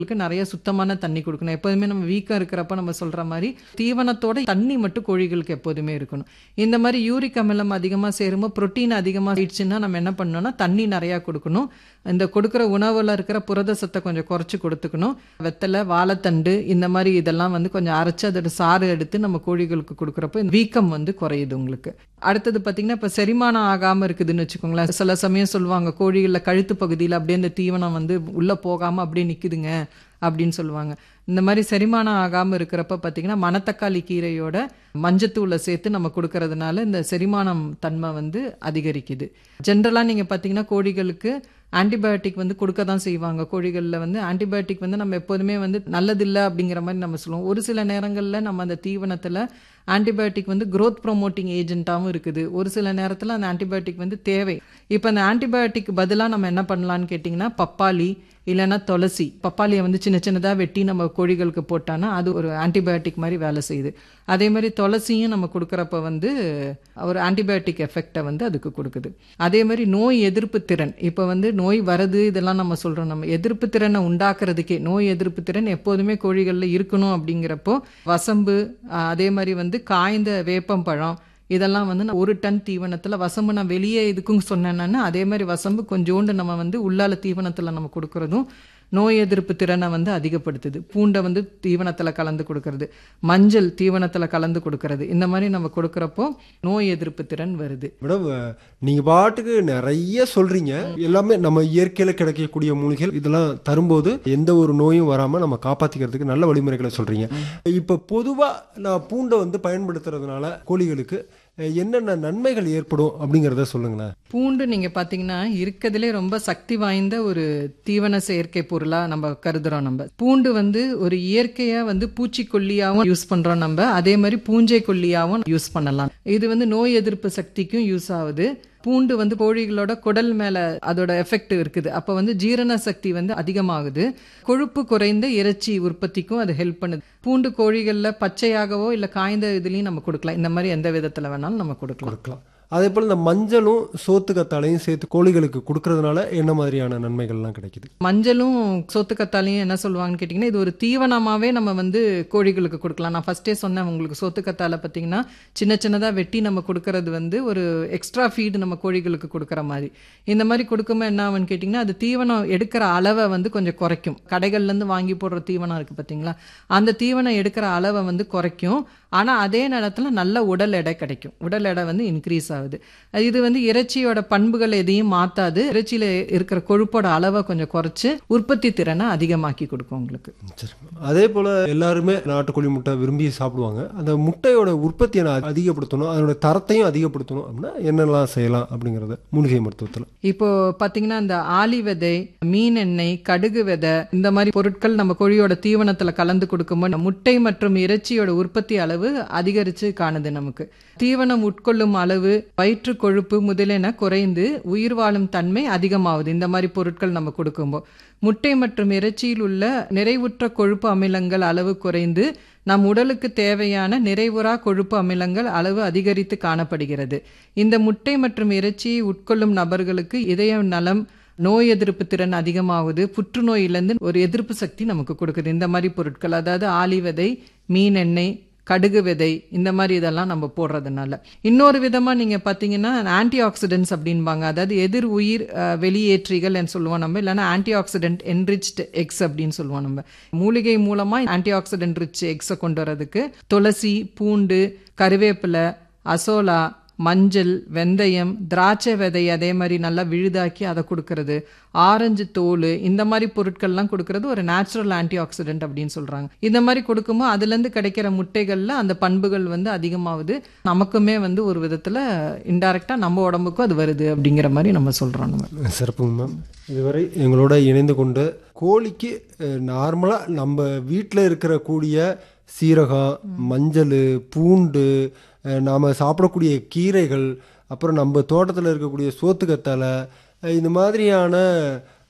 கோழிகளுக்கு நிறைய சுத்தமான தண்ணி கொடுக்கணும் எப்போதுமே நம்ம வீக்கம் இருக்கிறப்ப நம்ம சொல்ற மாதிரி தீவனத்தோட தண்ணி மட்டும் கோழிகளுக்கு எப்போதுமே இருக்கணும் இந்த மாதிரி யூரிக் அமிலம் அதிகமாக சேரும்போது புரோட்டீன் அதிகமாக ஆயிடுச்சுன்னா நம்ம என்ன பண்ணணும்னா தண்ணி நிறையா கொடுக்கணும் இந்த கொடுக்குற உணவில் இருக்கிற புரத சத்தை கொஞ்சம் குறைச்சி கொடுத்துக்கணும் வெத்தலை வாழைத்தண்டு இந்த மாதிரி இதெல்லாம் வந்து கொஞ்சம் அரைச்சு அதோட சாறு எடுத்து நம்ம கோழிகளுக்கு கொடுக்குறப்போ இந்த வீக்கம் வந்து குறையுது உங்களுக்கு அடுத்தது பார்த்தீங்கன்னா இப்போ செரிமானம் ஆகாமல் இருக்குதுன்னு வச்சுக்கோங்களேன் சில சமயம் சொல்லுவாங்க கோழிகளில் கழுத்து பகுதியில் அப்படியே இந்த தீவனம் வந்து உள்ளே போகாமல் அப்படியே நிற்குதுங்க அப்படின்னு சொல்லுவாங்க இந்த மாதிரி செரிமானம் ஆகாமல் இருக்கிறப்ப பார்த்தீங்கன்னா மணத்தக்காளி கீரையோட மஞ்சத்தூளை சேர்த்து நம்ம கொடுக்கறதுனால இந்த செரிமானம் தன்மை வந்து அதிகரிக்குது ஜென்ரலாக நீங்கள் பார்த்தீங்கன்னா கோழிகளுக்கு ஆன்டிபயோட்டிக் வந்து கொடுக்க தான் செய்வாங்க கோழிகளில் வந்து ஆன்டிபயோட்டிக் வந்து நம்ம எப்போதுமே வந்து நல்லதில்லை அப்படிங்கிற மாதிரி நம்ம சொல்லுவோம் ஒரு சில நேரங்களில் நம்ம அந்த தீவனத்தில் ஆன்டிபயோட்டிக் வந்து growth ப்ரொமோட்டிங் ஏஜென்ட்டாகவும் இருக்குது ஒரு சில நேரத்தில் அந்த ஆன்டிபயோட்டிக் வந்து தேவை இப்போ அந்த ஆன்டிபயோட்டிக் பதிலாக நம்ம என்ன பண்ணலான்னு கேட்டிங்கன்னா பப்பாளி இல்லைன்னா துளசி பப்பாளியை வந்து சின்ன சின்னதாக வெட்டி நம்ம கோழிகளுக்கு போட்டான்னா அது ஒரு ஆன்டிபயோட்டிக் மாதிரி வேலை செய்யுது அதே மாதிரி துளசியும் நம்ம கொடுக்குறப்ப வந்து ஒரு ஆன்டிபயோட்டிக் எஃபெக்டை வந்து அதுக்கு கொடுக்குது அதே மாதிரி நோய் எதிர்ப்பு திறன் இப்போ வந்து நோய் வருது இதெல்லாம் நம்ம சொல்கிறோம் நம்ம எதிர்ப்பு திறனை உண்டாக்குறதுக்கே நோய் எதிர்ப்பு திறன் எப்போதுமே கோழிகளில் இருக்கணும் அப்படிங்கிறப்போ வசம்பு அஹ், அதே மாதிரி வந்து காய்ந்த வேப்பம்பழம் இதெல்லாம் வந்து நான் ஒரு டன் தீவனத்தில் வசம்பு நான் வெளியே இதுக்கும் சொன்னேன்னா அதே மாதிரி வசம்பு கொஞ்சோண்டு நம்ம வந்து உள்ளால தீவனத்தில் நம்ம கொடுக்குறதும் நோய் எதிர்ப்பு திறனை வந்து அதிகப்படுத்துது பூண்டை வந்து தீவனத்தில் கலந்து கொடுக்கறது மஞ்சள் தீவனத்தில் கலந்து கொடுக்கறது இந்த மாதிரி நம்ம கொடுக்குறப்போ நோய் எதிர்ப்பு திறன் வருது மேடம் அஹ், நீங்க பாட்டுக்கு நிறைய சொல்றீங்க எல்லாமே நம்ம இயற்கையில கிடைக்கக்கூடிய மூலிகைகள் இதெல்லாம் தரும்போது எந்த ஒரு நோயும் வராம நம்ம காப்பாத்திக்கிறதுக்கு நல்ல வழிமுறைகளை சொல்றீங்க இப்ப பொதுவா நான் பூண்டை வந்து பயன்படுத்துறதுனால கோழிகளுக்கு அஹ், என்னென்ன நன்மைகள் ஏற்படும் அப்படிங்கிறத சொல்லுங்களேன் பூண்டு நீங்க பாத்தீங்கன்னா இருக்கறதுலே ரொம்ப சக்தி வாய்ந்த ஒரு தீவன செயற்கை பொருளா நம்ம கருதுறோம் நம்ம பூண்டு வந்து ஒரு இயற்கையா வந்து பூச்சிக்கொல்லியாவும் யூஸ் பண்றோம் நம்ம அதே மாதிரி பூஞ்சை கொல்லியாவும் யூஸ் பண்ணலாம் இது வந்து நோய் எதிர்ப்பு சக்திக்கும் யூஸ் ஆகுது பூண்டு வந்து கோழிகளோட குடல் மேல அதோட எஃபெக்ட் இருக்குது அப்ப வந்து ஜீரண சக்தி வந்து அதிகமாகுது கொழுப்பு குறைந்த இறைச்சி உற்பத்திக்கும் அது ஹெல்ப் பண்ணுது பூண்டு கோழிகள்ல பச்சையாகவோ இல்ல காய்ந்த இதுலயும் நம்ம கொடுக்கலாம் இந்த மாதிரி எந்த விதத்துல வேணாலும் நம்ம கொடுக்கலாம் கொடுக்கலாம் அதே போல் இந்த மஞ்சளும் சோத்து கத்தாழையும் சேர்த்து கோழிகளுக்கு கொடுக்கறதுனால என்ன மாதிரியான நன்மைகள்லாம் கிடைக்குது மஞ்சளும் சோத்துக்கத்தாலையும் என்ன சொல்லுவாங்கன்னு கேட்டிங்கன்னா இது ஒரு தீவனமாகவே நம்ம வந்து கோழிகளுக்கு கொடுக்கலாம் நான் ஃபஸ்ட்டே சொன்னேன் உங்களுக்கு சோத்துக்கத்தால பார்த்தீங்கன்னா சின்ன சின்னதாக வெட்டி நம்ம கொடுக்கறது வந்து ஒரு எக்ஸ்ட்ரா ஃபீடு நம்ம கோழிகளுக்கு கொடுக்குற மாதிரி இந்த மாதிரி கொடுக்கும்போது என்ன ஆகும்னு கேட்டிங்கன்னா அது தீவனம் எடுக்கிற அளவை வந்து கொஞ்சம் குறைக்கும் கடைகள்லேருந்து வாங்கி போடுற தீவனம் இருக்குது பார்த்தீங்களா அந்த தீவனம் எடுக்கிற அளவை வந்து குறைக்கும் ஆனால் அதே நேரத்தில் நல்ல உடல் எடை கிடைக்கும் உடல் எடை வந்து இன்க்ரீஸ் ஆகுது இது வந்து இறைச்சியோட பண்புகள் எதையும் மாற்றாது இறைச்சியில் இருக்கிற கொழுப்போட அளவை கொஞ்சம் குறைச்சு உற்பத்தி திறனை அதிகமாக்கி கொடுக்கும் உங்களுக்கு சரி அதே போல் எல்லாருமே நாட்டுக்கோழி முட்டை விரும்பி சாப்பிடுவாங்க அந்த முட்டையோட உற்பத்தியை நான் அதிகப்படுத்தணும் அதோட தரத்தையும் அதிகப்படுத்தணும் அப்படின்னா என்னெல்லாம் செய்யலாம் அப்படிங்கிறத மூலிகை மருத்துவத்தில் இப்போ பாத்தீங்கன்னா இந்த ஆலி விதை மீன் எண்ணெய் கடுகு விதை இந்த மாதிரி பொருட்கள் நம்ம கோழியோட தீவனத்துல கலந்து கொடுக்கும்போது முட்டை மற்றும் இறைச்சியோட உற்பத்தி அளவு அதிகரிச்சு காணுது நமக்கு தீவனம் உட்கொள்ளும் அளவு வயிற்று கொழுப்பு முதலென குறைந்து உயிர் வாழும் தன்மை அதிகமாகுது இந்த மாதிரி பொருட்கள் நம்ம கொடுக்கும்போது முட்டை மற்றும் இறைச்சியில் உள்ள நிறைவுற்ற கொழுப்பு அமிலங்கள் அளவு குறைந்து நம் உடலுக்கு தேவையான நிறைவுறா கொழுப்பு அமிலங்கள் அளவு அதிகரித்து காணப்படுகிறது இந்த முட்டை மற்றும் இறைச்சியை உட்கொள்ளும் நபர்களுக்கு இதய நலம் நோய் எதிர்ப்பு திறன் அதிகமாகுது புற்றுநோயிலேருந்து ஒரு எதிர்ப்பு சக்தி நமக்கு கொடுக்குது இந்த மாதிரி பொருட்கள் அதாவது ஆலி விதை மீன் எண்ணெய் கடுகு விதை இந்த மாதிரி இதெல்லாம் நம்ம போடுறதுனால இன்னொரு விதமாக நீங்கள் பார்த்தீங்கன்னா ஆன்டி ஆக்சிடென்ட்ஸ் அப்படின்பாங்க அதாவது எதிர் உயிர் அஹ், வெளியேற்றிகள் சொல்லுவோம் நம்ம இல்லைன்னா ஆன்டி ஆக்சிடென்ட் என்ரிச்ட் எக்ஸ் அப்படின்னு சொல்லுவோம் நம்ம மூலிகை மூலமாக ஆன்டி ஆக்சிடென்ட் ரிச் எக்ஸை கொண்டு வரதுக்கு துளசி பூண்டு கருவேப்பிலை அசோலா மஞ்சள் வெந்தயம் திராட்சை விதை அதே மாதிரி நல்லா விழுதாக்கி அதை கொடுக்கறது ஆரஞ்சு தோல் இந்த மாதிரி பொருட்கள்லாம் கொடுக்கறது ஒரு நேச்சுரல் ஆன்டி ஆக்சிடென்ட் அப்படின்னு சொல்றாங்க இந்த மாதிரி கொடுக்கும்போது அதுலேருந்து கிடைக்கிற முட்டைகள்ல அந்த பண்புகள் வந்து அதிகமாகுது நமக்குமே வந்து ஒரு விதத்துல இன்டைரக்டா நம்ம உடம்புக்கும் அது வருது அப்படிங்கிற மாதிரி நம்ம சொல்றோம் நம்ம சிறப்புங்க மேம் இதுவரை எங்களோட இணைந்து கொண்டு கோழிக்கு நார்மலாக நம்ம வீட்டில் இருக்கிற கூடிய சீரகம் மஞ்சள் பூண்டு நாம் சாப்பிடக்கூடிய கீரைகள் அப்புறம் நம்ம தோட்டத்தில் இருக்கக்கூடிய சோத்துக்கத்தலை அஹ் இந்த மாதிரியான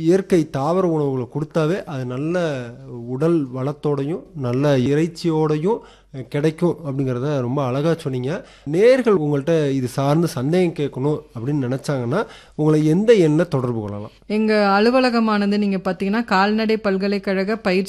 இயற்கை தாவர உணவுகளை கொடுத்தாவே அது நல்ல உடல் வளத்தோடையும் நல்ல இறைச்சியோடையும் கிடைக்கும் அப்படிங்கிறத ரொம்ப அழகாக சொன்னீங்க நேர்கள் உங்கள்கிட்ட இது சார்ந்து சந்தேகம் கேட்கணும் அப்படின்னு நினச்சாங்கன்னா உங்களை எந்த எண்ணில் தொடர்பு கொள்ளலாம் எங்க அலுவலகமானது நீங்க பாத்தீங்கன்னா கால்நடை பல்கலைக்கழக பயிற்சி